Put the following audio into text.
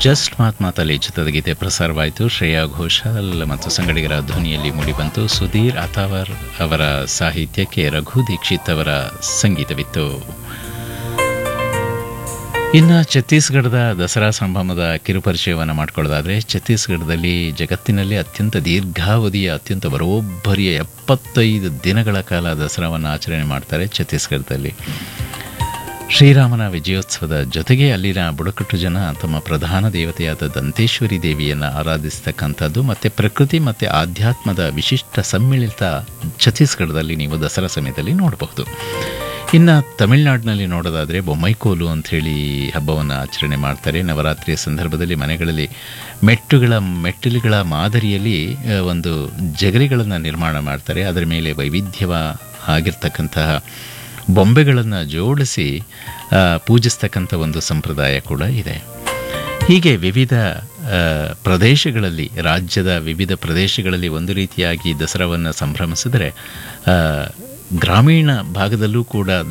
just ಮಾತ್ ಮಾತಲ್ಲಿ ಚಿತ್ರದ ಗೀತೆ ಪ್ರಸಾರವಾಯಿತು ಶ್ರೇಯಾ ಘೋಷಾಲ್ ಮತ್ತು ಸಂಗಡಿಗರ ಧ್ವನಿಯಲ್ಲಿ ಮೂಡಿಬಂತು ಸುಧೀರ್ ಅಥಾವರ್ ಅವರ ಸಾಹಿತ್ಯಕ್ಕೆ ರಘು ದೀಕ್ಷಿತ್ ಅವರ ಸಂಗೀತವಿತ್ತು ಇನ್ನು ಛತ್ತೀಸ್ಗಢದ ದಸರಾ ಸಂಭ್ರಮದ ಕಿರುಪರಿಚಯವನ್ನು ಮಾಡಿಕೊಳ್ಳೋದಾದರೆ ಛತ್ತೀಸ್ಗಢದಲ್ಲಿ ಜಗತ್ತಿನಲ್ಲಿ ಅತ್ಯಂತ ದೀರ್ಘಾವಧಿಯ ಅತ್ಯಂತ ಬರೋಬ್ಬರಿಯ ಎಪ್ಪತ್ತೈದು ದಿನಗಳ ಕಾಲ ದಸರಾವನ್ನು ಆಚರಣೆ ಮಾಡ್ತಾರೆ ಛತ್ತೀಸ್ಗಢದಲ್ಲಿ ಶ್ರೀರಾಮನ ವಿಜಯೋತ್ಸವದ ಜೊತೆಗೆ ಅಲ್ಲಿನ ಬುಡಕಟ್ಟು ಜನ ತಮ್ಮ ಪ್ರಧಾನ ದೇವತೆಯಾದ ದಂತೇಶ್ವರಿ ದೇವಿಯನ್ನು ಆರಾಧಿಸ್ತಕ್ಕಂಥದ್ದು ಮತ್ತು ಪ್ರಕೃತಿ ಮತ್ತು ಆಧ್ಯಾತ್ಮದ ವಿಶಿಷ್ಟ ಸಮ್ಮಿಳಿತ ಛತ್ತೀಸ್ಗಢದಲ್ಲಿ ನೀವು ದಸರಾ ಸಮಯದಲ್ಲಿ ನೋಡಬಹುದು ಇನ್ನು ತಮಿಳುನಾಡಿನಲ್ಲಿ ನೋಡೋದಾದರೆ ಬೊಮ್ಮೈಕೋಲು ಅಂಥೇಳಿ ಹಬ್ಬವನ್ನು ಆಚರಣೆ ಮಾಡ್ತಾರೆ ನವರಾತ್ರಿಯ ಸಂದರ್ಭದಲ್ಲಿ ಮನೆಗಳಲ್ಲಿ ಮೆಟ್ಟುಗಳ ಮೆಟ್ಟಿಲುಗಳ ಮಾದರಿಯಲ್ಲಿ ಆ, ಒಂದು ಜಗಲಿಗಳನ್ನು ನಿರ್ಮಾಣ ಮಾಡ್ತಾರೆ ಅದರ ಮೇಲೆ ವೈವಿಧ್ಯವ ಆಗಿರ್ತಕ್ಕಂತಹ ಬೊಂಬೆಗಳನ್ನು ಜೋಡಿಸಿ ಆ, ಪೂಜಿಸ್ತಕ್ಕಂಥ ಒಂದು ಸಂಪ್ರದಾಯ ಕೂಡ ಇದೆ ಹೀಗೆ ವಿವಿಧ ಆ, ಪ್ರದೇಶಗಳಲ್ಲಿ ರಾಜ್ಯದ ವಿವಿಧ ಪ್ರದೇಶಗಳಲ್ಲಿ ಒಂದು ರೀತಿಯಾಗಿ ದಸರಾವನ್ನು ಸಂಭ್ರಮಿಸಿದರೆ ಆ, ಗ್ರಾಮೀಣ ಭಾಗದಲ್ಲೂ ಕೂಡ